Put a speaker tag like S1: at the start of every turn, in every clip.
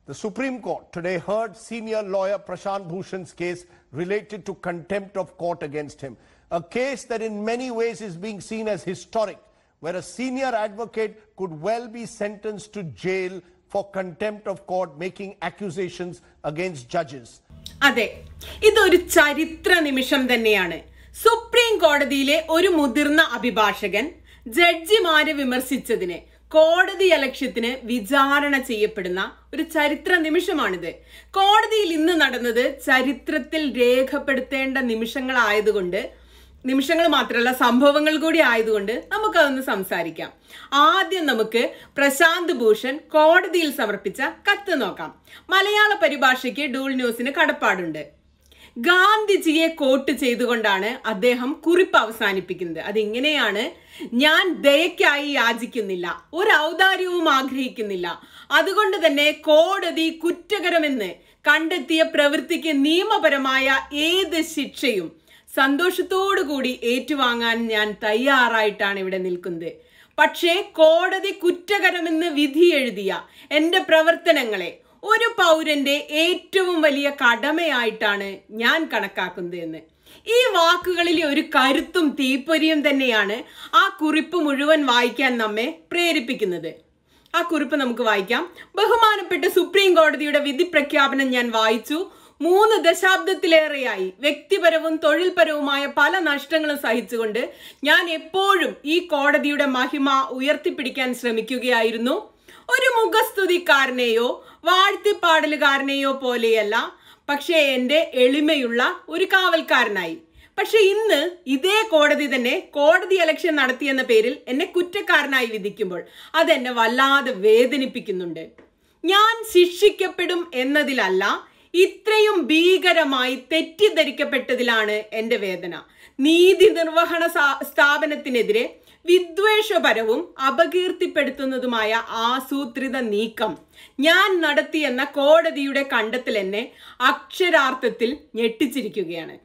S1: The Supreme Court today heard senior lawyer Prashant Bhushan's case related to contempt of court against him. A case that in many ways is being seen as historic, where a senior advocate could well be sentenced to jail for contempt of court making accusations against judges.
S2: അതെ ഇതൊരു ചരിത്ര നിമിഷം തന്നെയാണ് supreme കോടതിയിലെ ഒരു മുതിർന്ന അഭിഭാഷകൻ ജഡ്ജിമാരെ വിമർശിച്ചതിന് കോടതി അലക്ഷ്യത്തിന് വിചാരണ ചെയ്യപ്പെടുന്ന ഒരു ചരിത്ര നിമിഷമാണിത് കോടതിയിൽ ഇന്ന് നടന്നത് ചരിത്രത്തിൽ രേഖപ്പെടുത്തേണ്ട നിമിഷങ്ങളായതുകൊണ്ട് നിമിഷങ്ങൾ മാത്രമല്ല സംഭവങ്ങൾ കൂടി ആയതുകൊണ്ട് നമുക്കതൊന്ന് സംസാരിക്കാം ആദ്യം നമുക്ക് പ്രശാന്ത് ഭൂഷൺ കോടതിയിൽ സമർപ്പിച്ച കത്ത് നോക്കാം മലയാള പരിഭാഷയ്ക്ക് ഡൂൾ ന്യൂസിന് കടപ്പാടുണ്ട് ഗാന്ധിജിയെ കോട്ട് ചെയ്തുകൊണ്ടാണ് അദ്ദേഹം കുറിപ്പ് അവസാനിപ്പിക്കുന്നത് അതിങ്ങനെയാണ് ഞാൻ ദയക്കായി യാചിക്കുന്നില്ല ഒരു ഔദാര്യവും ആഗ്രഹിക്കുന്നില്ല അതുകൊണ്ട് തന്നെ കോടതി കുറ്റകരമെന്ന് കണ്ടെത്തിയ പ്രവൃത്തിക്ക് നിയമപരമായ ഏത് ശിക്ഷയും സന്തോഷത്തോടുകൂടി ഏറ്റുവാങ്ങാൻ ഞാൻ തയ്യാറായിട്ടാണ് ഇവിടെ നിൽക്കുന്നത് പക്ഷേ കോടതി കുറ്റകരമെന്ന് വിധി എഴുതിയ എന്റെ പ്രവർത്തനങ്ങളെ ഒരു പൗരന്റെ ഏറ്റവും വലിയ കടമയായിട്ടാണ് ഞാൻ കണക്കാക്കുന്നത് എന്ന് ഈ വാക്കുകളിലെ ഒരു കരുത്തും തീപ്പൊരിയും തന്നെയാണ് ആ കുറിപ്പ് മുഴുവൻ വായിക്കാൻ നമ്മെ പ്രേരിപ്പിക്കുന്നത് ആ കുറിപ്പ് നമുക്ക് വായിക്കാം ബഹുമാനപ്പെട്ട സുപ്രീം കോടതിയുടെ വിധി പ്രഖ്യാപനം ഞാൻ വായിച്ചു മൂന്ന് ദശാബ്ദത്തിലേറെയായി വ്യക്തിപരവും തൊഴിൽപരവുമായ പല നഷ്ടങ്ങളും സഹിച്ചുകൊണ്ട് ഞാൻ എപ്പോഴും ഈ കോടതിയുടെ മഹിമ ഉയർത്തിപ്പിടിക്കാൻ ശ്രമിക്കുകയായിരുന്നു ഒരു മുഖസ്തുതിക്കാരനെയോ വാഴ്ത്തിപ്പാടലുകാരനെയോ പോലെയല്ല പക്ഷേ എൻ്റെ എളിമയുള്ള ഒരു കാവൽക്കാരനായി പക്ഷെ ഇന്ന് ഇതേ കോടതി തന്നെ കോടതി ഇലക്ഷൻ നടത്തിയെന്ന പേരിൽ എന്നെ കുറ്റക്കാരനായി വിധിക്കുമ്പോൾ അതെന്നെ വല്ലാതെ വേദനിപ്പിക്കുന്നുണ്ട് ഞാൻ ശിക്ഷിക്കപ്പെടും എന്നതിലല്ല ഇത്രയും ഭീകരമായി തെറ്റിദ്ധരിക്കപ്പെട്ടതിലാണ് എൻ്റെ വേദന നീതി നിർവഹണ സ്ഥാപനത്തിനെതിരെ വിദ്വേഷപരവും അപകീർത്തിപ്പെടുത്തുന്നതുമായ ആസൂത്രിത നീക്കം ഞാൻ നടത്തിയെന്ന കോടതിയുടെ കണ്ടെത്തൽ എന്നെ അക്ഷരാർത്ഥത്തിൽ ഞെട്ടിച്ചിരിക്കുകയാണ്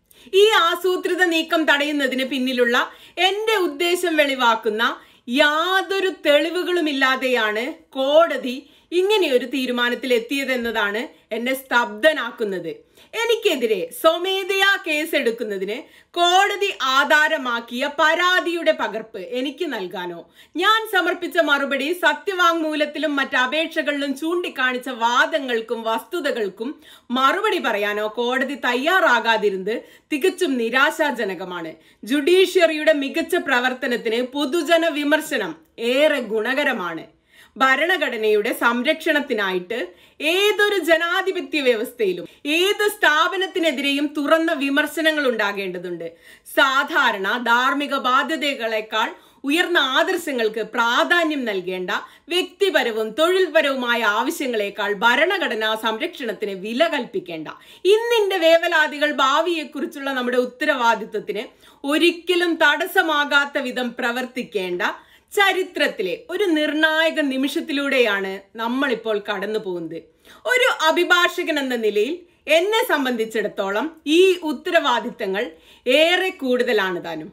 S2: ഈ ആസൂത്രിത നീക്കം തടയുന്നതിന് പിന്നിലുള്ള എന്റെ ഉദ്ദേശം വെളിവാക്കുന്ന യാതൊരു തെളിവുകളുമില്ലാതെയാണ് കോടതി ഇങ്ങനെയൊരു തീരുമാനത്തിൽ എത്തിയതെന്നതാണ് എന്നെ സ്തബ്ധനാക്കുന്നത് എനിക്കെതിരെ സ്വമേധയാ കേസെടുക്കുന്നതിന് കോടതി ആധാരമാക്കിയ പരാതിയുടെ പകർപ്പ് എനിക്ക് നൽകാനോ ഞാൻ സമർപ്പിച്ച മറുപടി സത്യവാങ്മൂലത്തിലും മറ്റ് അപേക്ഷകളിലും ചൂണ്ടിക്കാണിച്ച വാദങ്ങൾക്കും വസ്തുതകൾക്കും മറുപടി പറയാനോ കോടതി തയ്യാറാകാതിരുന്നത് തികച്ചും നിരാശാജനകമാണ് ജുഡീഷ്യറിയുടെ മികച്ച പ്രവർത്തനത്തിന് പൊതുജന വിമർശനം ഏറെ ഗുണകരമാണ് ഭരണഘടനയുടെ സംരക്ഷണത്തിനായിട്ട് ഏതൊരു ജനാധിപത്യ വ്യവസ്ഥയിലും ഏത് സ്ഥാപനത്തിനെതിരെയും തുറന്ന വിമർശനങ്ങൾ ഉണ്ടാകേണ്ടതുണ്ട് സാധാരണ ധാർമ്മിക ബാധ്യതകളെക്കാൾ ഉയർന്ന ആദർശങ്ങൾക്ക് പ്രാധാന്യം നൽകേണ്ട വ്യക്തിപരവും തൊഴിൽപരവുമായ ആവശ്യങ്ങളെക്കാൾ ഭരണഘടനാ സംരക്ഷണത്തിന് വില കൽപ്പിക്കേണ്ട ഇന്നിന്റെ വേവലാതികൾ ഭാവിയെക്കുറിച്ചുള്ള നമ്മുടെ ഉത്തരവാദിത്വത്തിന് ഒരിക്കലും തടസ്സമാകാത്ത വിധം പ്രവർത്തിക്കേണ്ട ചരിത്രത്തിലെ ഒരു നിർണായക നിമിഷത്തിലൂടെയാണ് നമ്മളിപ്പോൾ കടന്നു പോകുന്നത് ഒരു അഭിഭാഷകൻ എന്ന നിലയിൽ എന്നെ സംബന്ധിച്ചിടത്തോളം ഈ ഉത്തരവാദിത്തങ്ങൾ ഏറെ കൂടുതലാണ് താനും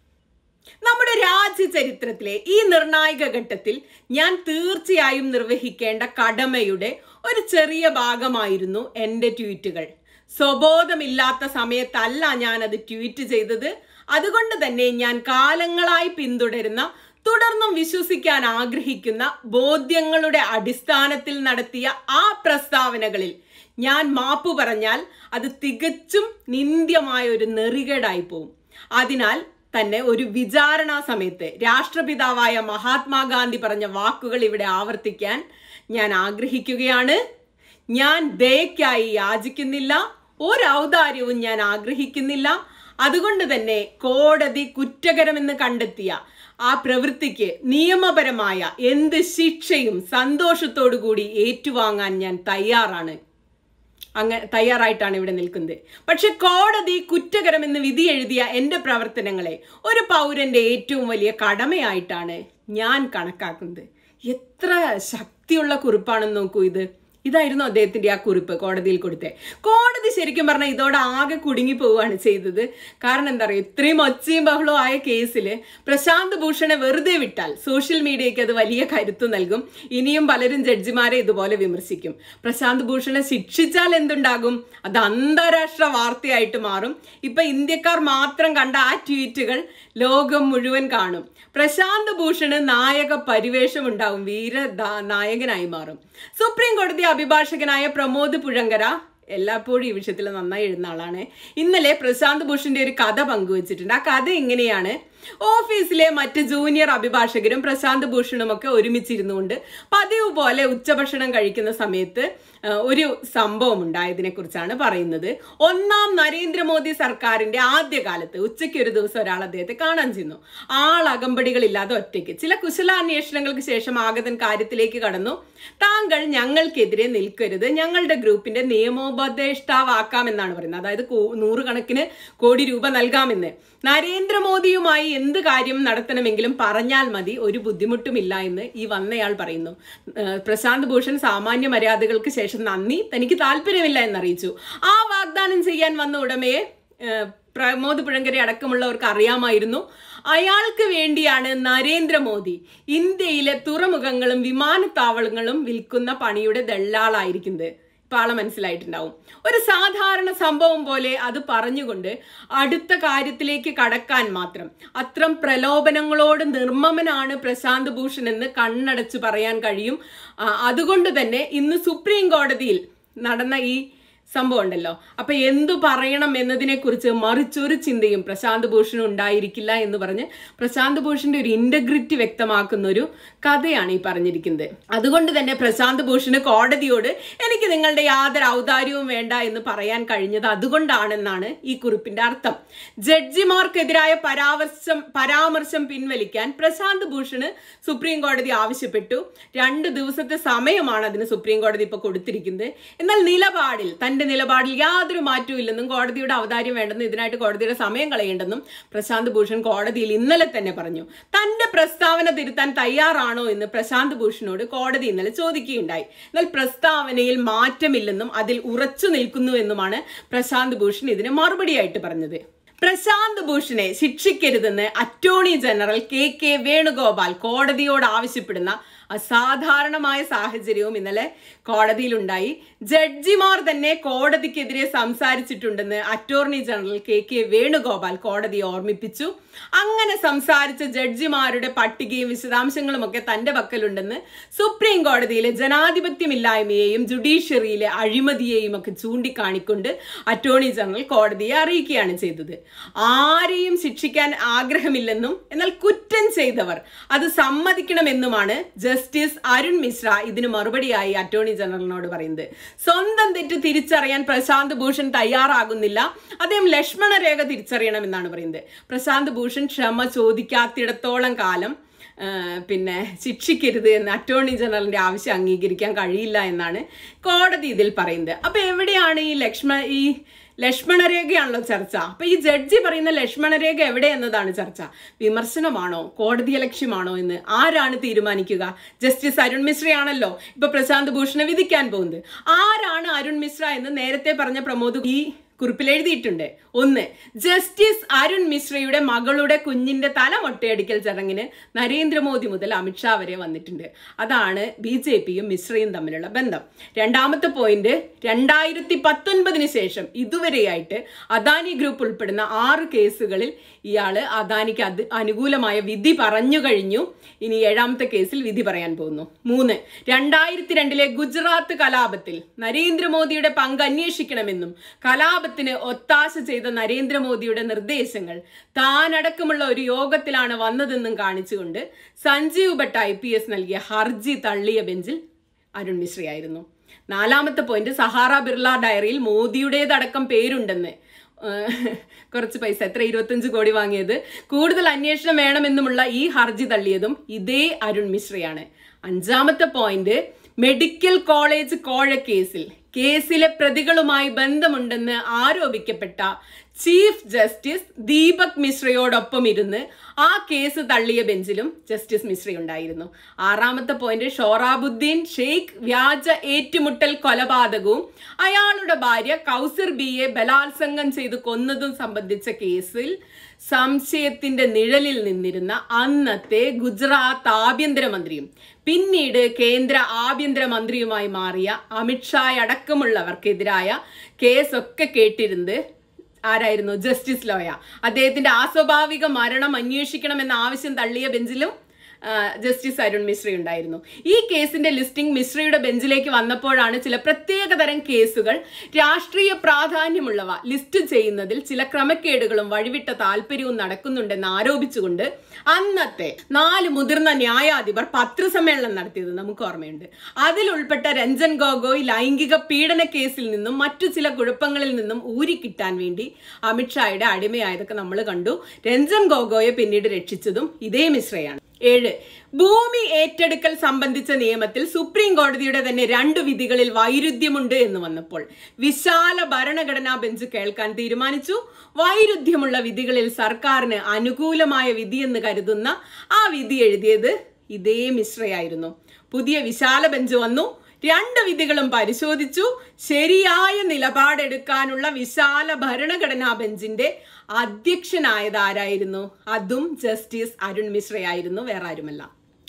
S2: നമ്മുടെ രാജ്യ ചരിത്രത്തിലെ ഈ നിർണായക ഘട്ടത്തിൽ ഞാൻ തീർച്ചയായും നിർവഹിക്കേണ്ട കടമയുടെ ഒരു ചെറിയ ഭാഗമായിരുന്നു എൻ്റെ ട്വീറ്റുകൾ സ്വബോധമില്ലാത്ത സമയത്തല്ല ഞാൻ അത് ട്വീറ്റ് ചെയ്തത് അതുകൊണ്ട് തന്നെ ഞാൻ കാലങ്ങളായി പിന്തുടരുന്ന തുടർന്നും വിശ്വസിക്കാൻ ആഗ്രഹിക്കുന്ന ബോധ്യങ്ങളുടെ അടിസ്ഥാനത്തിൽ നടത്തിയ ആ പ്രസ്താവനകളിൽ ഞാൻ മാപ്പ് പറഞ്ഞാൽ അത് തികച്ചും നിന്ദ്യമായ ഒരു നെറികേടായി പോവും അതിനാൽ തന്നെ ഒരു വിചാരണാ സമയത്ത് രാഷ്ട്രപിതാവായ മഹാത്മാഗാന്ധി പറഞ്ഞ വാക്കുകൾ ഇവിടെ ആവർത്തിക്കാൻ ഞാൻ ആഗ്രഹിക്കുകയാണ് ഞാൻ ദയക്കായി യാചിക്കുന്നില്ല ഒരു ഔദാര്യവും ഞാൻ ആഗ്രഹിക്കുന്നില്ല അതുകൊണ്ട് തന്നെ കോടതി കുറ്റകരമെന്ന് കണ്ടെത്തിയ ആ പ്രവൃത്തിക്ക് നിയമപരമായ എന്ത് ശിക്ഷയും സന്തോഷത്തോടു കൂടി ഏറ്റുവാങ്ങാൻ ഞാൻ തയ്യാറാണ് അങ്ങ തയ്യാറായിട്ടാണ് ഇവിടെ നിൽക്കുന്നത് പക്ഷെ കോടതി കുറ്റകരമെന്ന് വിധി എഴുതിയ എൻ്റെ പ്രവർത്തനങ്ങളെ ഒരു പൗരന്റെ ഏറ്റവും വലിയ കടമയായിട്ടാണ് ഞാൻ കണക്കാക്കുന്നത് എത്ര ശക്തിയുള്ള കുറിപ്പാണെന്ന് നോക്കൂ ഇത് ഇതായിരുന്നു അദ്ദേഹത്തിന്റെ ആ കുറിപ്പ് കോടതിയിൽ കൊടുത്തത് കോടതി ശരിക്കും പറഞ്ഞാൽ ഇതോടെ ആകെ കുടുങ്ങി പോവുകയാണ് ചെയ്തത് കാരണം എന്താ പറയുക ഇത്രയും ഒച്ചയും ബഹളവും ആയ കേസിൽ പ്രശാന്ത് ഭൂഷണെ വെറുതെ വിട്ടാൽ സോഷ്യൽ മീഡിയയ്ക്ക് അത് വലിയ കരുത്ത് നൽകും ഇനിയും പലരും ജഡ്ജിമാരെ ഇതുപോലെ വിമർശിക്കും പ്രശാന്ത് ഭൂഷണെ ശിക്ഷിച്ചാൽ എന്തുണ്ടാകും അത് അന്താരാഷ്ട്ര വാർത്തയായിട്ട് മാറും ഇപ്പൊ ഇന്ത്യക്കാർ മാത്രം കണ്ട ആ ട്വീറ്റുകൾ ലോകം മുഴുവൻ കാണും പ്രശാന്ത് ഭൂഷണ് നായക പരിവേഷം ഉണ്ടാവും വീര ദാ- നായകനായി മാറും സുപ്രീം കോടതി അഭിഭാഷകനായ പ്രമോദ് പുഴങ്കര എല്ലായ്പ്പോഴും ഈ വിഷയത്തിൽ നന്നായി എഴുതുന്ന ആളാണ് ഇന്നലെ പ്രശാന്ത് ഭൂഷന്റെ ഒരു കഥ പങ്കുവച്ചിട്ടുണ്ട് ആ കഥ എങ്ങനെയാണ് ഓഫീസിലെ മറ്റ് ജൂനിയർ അഭിഭാഷകരും പ്രശാന്ത് ഭൂഷണും ഒക്കെ ഒരുമിച്ചിരുന്നുകൊണ്ട് പതിവ് പോലെ ഉച്ചഭക്ഷണം കഴിക്കുന്ന സമയത്ത് ആ, ഒരു സംഭവം ഉണ്ടായതിനെ കുറിച്ചാണ് പറയുന്നത് ഒന്നാം നരേന്ദ്രമോദി സർക്കാരിന്റെ ആദ്യകാലത്ത് ഉച്ചയ്ക്ക് ഒരു ദിവസം ഒരാൾ അദ്ദേഹത്തെ കാണാൻ ചെന്നു ആൾ അകമ്പടികളില്ലാതെ ഒറ്റയ്ക്ക് ചില കുശലാന്വേഷണങ്ങൾക്ക് ശേഷം ആഗതൻ കാര്യത്തിലേക്ക് കടന്നു താങ്കൾ ഞങ്ങൾക്കെതിരെ നിൽക്കരുത് ഞങ്ങളുടെ ഗ്രൂപ്പിന്റെ നിയമോപദേഷ്ടാവാക്കാമെന്നാണ് പറയുന്നത് അതായത് കോ- നൂറുകണക്കിന് കോടി രൂപ നൽകാമെന്ന് നരേന്ദ്രമോദിയുമായി എന്ത് കാര്യം നടത്തണമെങ്കിലും പറഞ്ഞാൽ മതി ഒരു ബുദ്ധിമുട്ടുമില്ല എന്ന് ഈ വന്നയാൾ പറയുന്നു ഏഹ് പ്രശാന്ത് ഭൂഷൺ സാമാന്യ മര്യാദകൾക്ക് ശേഷം നന്ദി തനിക്ക് താല്പര്യമില്ല എന്നറിയിച്ചു ആ വാഗ്ദാനം ചെയ്യാൻ വന്ന ഉടമയെ ഏഹ് പ്രമോദ് പുഴങ്കരെ അടക്കമുള്ളവർക്ക് അറിയാമായിരുന്നു അയാൾക്ക് വേണ്ടിയാണ് നരേന്ദ്രമോദി ഇന്ത്യയിലെ തുറമുഖങ്ങളും വിമാനത്താവളങ്ങളും വിൽക്കുന്ന പണിയുടെ ദള്ളാളായിരിക്കുന്നത് ഇപ്പൊ ആളെ മനസ്സിലായിട്ടുണ്ടാവും ഒരു സാധാരണ സംഭവം പോലെ അത് പറഞ്ഞുകൊണ്ട് അടുത്ത കാര്യത്തിലേക്ക് കടക്കാൻ മാത്രം അത്രം പ്രലോഭനങ്ങളോട് നിർമ്മമനാണ് പ്രശാന്ത് ഭൂഷൺ എന്ന് കണ്ണടച്ച് പറയാൻ കഴിയും ആ, അതുകൊണ്ട് തന്നെ ഇന്ന് സുപ്രീം കോടതിയിൽ നടന്ന ഈ സംഭവം ഉണ്ടല്ലോ അപ്പൊ എന്തു പറയണം എന്നതിനെ കുറിച്ച് മറിച്ചൊരു ചിന്തയും പ്രശാന്ത് ഭൂഷൺ ഉണ്ടായിരിക്കില്ല എന്ന് പറഞ്ഞ് പ്രശാന്ത് ഭൂഷന്റെ ഒരു ഇന്റഗ്രിറ്റി വ്യക്തമാക്കുന്ന ഒരു കഥയാണ് ഈ പറഞ്ഞിരിക്കുന്നത് അതുകൊണ്ട് തന്നെ പ്രശാന്ത് ഭൂഷണ് കോടതിയോട് എനിക്ക് നിങ്ങളുടെ യാതൊരു ഔദാര്യവും വേണ്ട എന്ന് പറയാൻ കഴിഞ്ഞത് അതുകൊണ്ടാണെന്നാണ് ഈ കുറിപ്പിന്റെ അർത്ഥം ജഡ്ജിമാർക്കെതിരായ പരാമർശം പരാമർശം പിൻവലിക്കാൻ പ്രശാന്ത് ഭൂഷണ് സുപ്രീം കോടതി ആവശ്യപ്പെട്ടു രണ്ട് ദിവസത്തെ സമയമാണ് അതിന് സുപ്രീം കോടതി ഇപ്പൊ കൊടുത്തിരിക്കുന്നത് എന്നാൽ നിലപാടിൽ തന്റെ നിലപാടിൽ യാതൊരു മാറ്റവും ഇല്ലെന്നും കോടതിയുടെ അവതാര്യം വേണ്ടെന്നും ഇതിനായിട്ട് കോടതിയുടെ സമയം കളയേണ്ടെന്നും പ്രശാന്ത് ഭൂഷൺ കോടതിയിൽ ഇന്നലെ തന്നെ പറഞ്ഞു തന്റെ പ്രസ്താവന തിരുത്താൻ തയ്യാറാണോ എന്ന് പ്രശാന്ത് ഭൂഷണോട് കോടതി ഇന്നലെ ചോദിക്കുകയുണ്ടായി എന്നാൽ പ്രസ്താവനയിൽ മാറ്റമില്ലെന്നും അതിൽ ഉറച്ചു നിൽക്കുന്നു എന്നുമാണ് പ്രശാന്ത് ഭൂഷൺ ഇതിന് മറുപടിയായിട്ട് പറഞ്ഞത് പ്രശാന്ത് ഭൂഷണെ ശിക്ഷിക്കരുതെന്ന് attorney general K K Venugopal കോടതിയോട് ആവശ്യപ്പെടുന്ന അസാധാരണമായ സാഹചര്യവും ഇന്നലെ കോടതിയിലുണ്ടായി ജഡ്ജിമാർ തന്നെ കോടതിക്കെതിരെ സംസാരിച്ചിട്ടുണ്ടെന്ന് attorney general K K Venugopal കോടതിയെ ഓർമ്മിപ്പിച്ചു അങ്ങനെ സംസാരിച്ച ജഡ്ജിമാരുടെ പട്ടികയും വിശദാംശങ്ങളും ഒക്കെ തന്റെ പക്കലുണ്ടെന്ന് സുപ്രീം കോടതിയിലെ ജനാധിപത്യമില്ലായ്മയെയും ജുഡീഷ്യറിയിലെ അഴിമതിയെയും ഒക്കെ ചൂണ്ടിക്കാണിക്കൊണ്ട് അറ്റോർണി ജനറൽ കോടതിയെ അറിയിക്കുകയാണ് ചെയ്തത് ആരെയും ശിക്ഷിക്കാൻ ആഗ്രഹമില്ലെന്നും എന്നാൽ കുറ്റം ചെയ്തവർ അത് സമ്മതിക്കണമെന്നുമാണ് ജസ്റ്റിസ് അരുൺ മിശ്ര ഇതിന് മറുപടിയായി അറ്റോർണി ജനറലിനോട് പറയുന്നത് സ്വന്തം തെറ്റ് തിരിച്ചറിയാൻ പ്രശാന്ത് ഭൂഷൺ തയ്യാറാകുന്നില്ല അദ്ദേഹം ലക്ഷ്മണ രേഖ തിരിച്ചറിയണമെന്നാണ് പറയുന്നത് പ്രശാന്ത് ഭൂഷൺ ക്ഷമ ചോദിക്കാത്തിടത്തോളം കാലം ആ, പിന്നെ ശിക്ഷിക്കരുത് എന്ന് അറ്റോർണി ജനറലിന്റെ ആവശ്യം അംഗീകരിക്കാൻ കഴിയില്ല എന്നാണ് കോടതി ഇതിൽ പറയുന്നത് അപ്പൊ എവിടെയാണ് ഈ ലക്ഷ്മ ഈ ലക്ഷ്മണരേഖയാണല്ലോ ചർച്ച അപ്പൊ ഈ ജഡ്ജി പറയുന്ന ലക്ഷ്മണരേഖ എവിടെ എന്നതാണ് ചർച്ച വിമർശനമാണോ കോടതി ലക്ഷ്യമാണോ എന്ന് ആരാണ് തീരുമാനിക്കുക ജസ്റ്റിസ് അരുൺ മിശ്രയാണല്ലോ ഇപ്പൊ പ്രശാന്ത് ഭൂഷണെ വിധിക്കാൻ പോകുന്നത് ആരാണ് അരുൺ മിശ്ര എന്ന് നേരത്തെ പറഞ്ഞ പ്രമോദ് ഈ കുറിപ്പിൽ എഴുതിയിട്ടുണ്ട് ഒന്ന് ജസ്റ്റിസ് അരുൺ മിശ്രയുടെ മകളുടെ കുഞ്ഞിന്റെ തല മൊട്ടയടിക്കൽ ചടങ്ങിന് നരേന്ദ്രമോദി മുതൽ അമിത്ഷാ വരെ വന്നിട്ടുണ്ട് അതാണ് ബി ജെ പിയും മിശ്രയും തമ്മിലുള്ള ബന്ധം രണ്ടാമത്തെ പോയിന്റ് രണ്ടായിരത്തി പത്തൊൻപതിന് ശേഷം ഇതുവരെയായിട്ട് അദാനി ഗ്രൂപ്പ് ഉൾപ്പെടുന്ന ആറ് കേസുകളിൽ ഇയാള് അദാനിക്ക് അത് അനുകൂലമായ വിധി പറഞ്ഞു കഴിഞ്ഞു ഇനി ഏഴാമത്തെ കേസിൽ വിധി പറയാൻ പോകുന്നു മൂന്ന് രണ്ടായിരത്തി രണ്ടിലെ ഗുജറാത്ത് കലാപത്തിൽ നരേന്ദ്രമോദിയുടെ പങ്ക് അന്വേഷിക്കണമെന്നും കലാപത്തിന് ഒത്താശ ചെയ്ത നരേന്ദ്രമോദിയുടെ നിർദ്ദേശങ്ങൾ താനടക്കമുള്ള ഒരു യോഗത്തിലാണ് വന്നതെന്നും കാണിച്ചുകൊണ്ട് Sanjiv Bhatt I P S നൽകിയ ഹർജി തള്ളിയ ബെഞ്ചിൽ അരുൺ മിശ്രയായിരുന്നു നാലാമത്തെ പോയിന്റ് സഹാറ ബിർള ഡയറിയിൽ മോദിയുടേതടക്കം പേരുണ്ടെന്ന് ഏഹ് കുറച്ച് പൈസ എത്ര ഇരുപത്തഞ്ച് കോടി വാങ്ങിയത് കൂടുതൽ അന്വേഷണം വേണമെന്നുമുള്ള ഈ ഹർജി തള്ളിയതും ഇതേ അരുൺ മിശ്രയാണ് അഞ്ചാമത്തെ പോയിന്റ് മെഡിക്കൽ കോളേജ് കോഴ കേസിൽ കേസിലെ പ്രതികളുമായി ബന്ധമുണ്ടെന്ന് ആരോപിക്കപ്പെട്ട ചീഫ് ജസ്റ്റിസ് ദീപക് മിശ്രയോടൊപ്പം ഇരുന്ന് ആ കേസ് തള്ളിയ ബെഞ്ചിലും ജസ്റ്റിസ് മിശ്ര ഉണ്ടായിരുന്നു ആറാമത്തെ പോയിന്റ് ഷോറാബുദ്ദീൻ ഷെയ്ഖ് വ്യാജ ഏറ്റുമുട്ടൽ കൊലപാതകവും അയാളുടെ ഭാര്യ കൗസർ ബിയെ ബലാത്സംഗം ചെയ്ത് കൊന്നതും സംബന്ധിച്ച കേസിൽ സംശയത്തിന്റെ നിഴലിൽ നിന്നിരുന്ന അന്നത്തെ ഗുജറാത്ത് ആഭ്യന്തരമന്ത്രിയും പിന്നീട് കേന്ദ്ര ആഭ്യന്തരമന്ത്രിയുമായി മാറിയ അമിത്ഷായ് അടക്കമുള്ളവർക്കെതിരായ കേസൊക്കെ കേട്ടിരുന്നത് ആരായിരുന്നു ജസ്റ്റിസ് ലോയ അദ്ദേഹത്തിന്റെ അസ്വാഭാവിക മരണം അന്വേഷിക്കണമെന്ന ആവശ്യം തള്ളിയ ബെഞ്ചിലും ആ, ജസ്റ്റിസ് അരുൺ മിശ്ര ഉണ്ടായിരുന്നു ഈ കേസിന്റെ ലിസ്റ്റിംഗ് മിശ്രയുടെ ബെഞ്ചിലേക്ക് വന്നപ്പോഴാണ് ചില പ്രത്യേകതരം കേസുകൾ രാഷ്ട്രീയ പ്രാധാന്യമുള്ളവ ലിസ്റ്റ് ചെയ്യുന്നതിൽ ചില ക്രമക്കേടുകളും വഴിവിട്ട താല്പര്യവും നടക്കുന്നുണ്ടെന്ന് ആരോപിച്ചുകൊണ്ട് അന്നത്തെ നാല് മുതിർന്ന ന്യായാധിപർ പത്രസമ്മേളനം നടത്തിയത് നമുക്ക് ഓർമ്മയുണ്ട് അതിൽ ഉൾപ്പെട്ട രഞ്ജൻ ഗൊഗോയ് ലൈംഗിക പീഡന കേസിൽ നിന്നും മറ്റു ചില കുഴപ്പങ്ങളിൽ നിന്നും ഊരിക്കിട്ടാൻ വേണ്ടി അമിത്ഷായുടെ അടിമയായതൊക്കെ നമ്മൾ കണ്ടു രഞ്ജൻ ഗൊഗോയെ പിന്നീട് രക്ഷിച്ചതും ഇതേ മിശ്രയാണ് ഏഴ് ഭൂമി ഏറ്റെടുക്കൽ സംബന്ധിച്ച നിയമത്തിൽ സുപ്രീം കോടതിയുടെ തന്നെ രണ്ട് വിധികളിൽ വൈരുദ്ധ്യമുണ്ട് എന്ന് വന്നപ്പോൾ വിശാല ഭരണഘടനാ ബെഞ്ച് കേൾക്കാൻ തീരുമാനിച്ചു വൈരുദ്ധ്യമുള്ള വിധികളിൽ സർക്കാരിന് അനുകൂലമായ വിധിയെന്ന് കരുതുന്ന ആ വിധി എഴുതിയത് ഇതേ മിശ്രയായിരുന്നു പുതിയ വിശാല ബെഞ്ച് വന്നു രണ്ട് വിധികളും പരിശോധിച്ചു ശരിയായ നിലപാടെടുക്കാനുള്ള വിശാല ഭരണഘടനാ ബെഞ്ചിന്റെ അധ്യക്ഷനായത് ആരായിരുന്നു അതും ജസ്റ്റിസ് അരുൺ മിശ്രയായിരുന്നു വേറെ ആരുമല്ല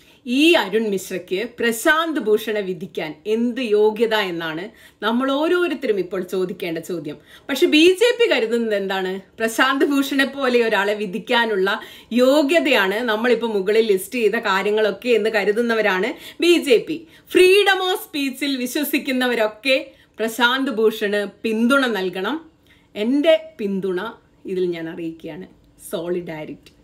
S2: ഈ അരുൺ മിശ്രയ്ക്ക് പ്രശാന്ത് ഭൂഷണെ വിധിക്കാൻ എന്ത് യോഗ്യത എന്നാണ് നമ്മൾ ഓരോരുത്തരും ഇപ്പോൾ ചോദിക്കേണ്ട ചോദ്യം പക്ഷെ ബി ജെ പി കരുതുന്നത് എന്താണ് പ്രശാന്ത് ഭൂഷണെ പോലെ ഒരാളെ വിധിക്കാനുള്ള യോഗ്യതയാണ് നമ്മളിപ്പോൾ മുകളിൽ ലിസ്റ്റ് ചെയ്ത കാര്യങ്ങളൊക്കെ എന്ന് കരുതുന്നവരാണ് B J P freedom of സ്പീച്ചിൽ വിശ്വസിക്കുന്നവരൊക്കെ പ്രശാന്ത് ഭൂഷണ് പിന്തുണ നൽകണം എൻ്റെ പിന്തുണ ഇതിൽ ഞാൻ അറിയിക്കുകയാണ് സോളിഡാരിറ്റി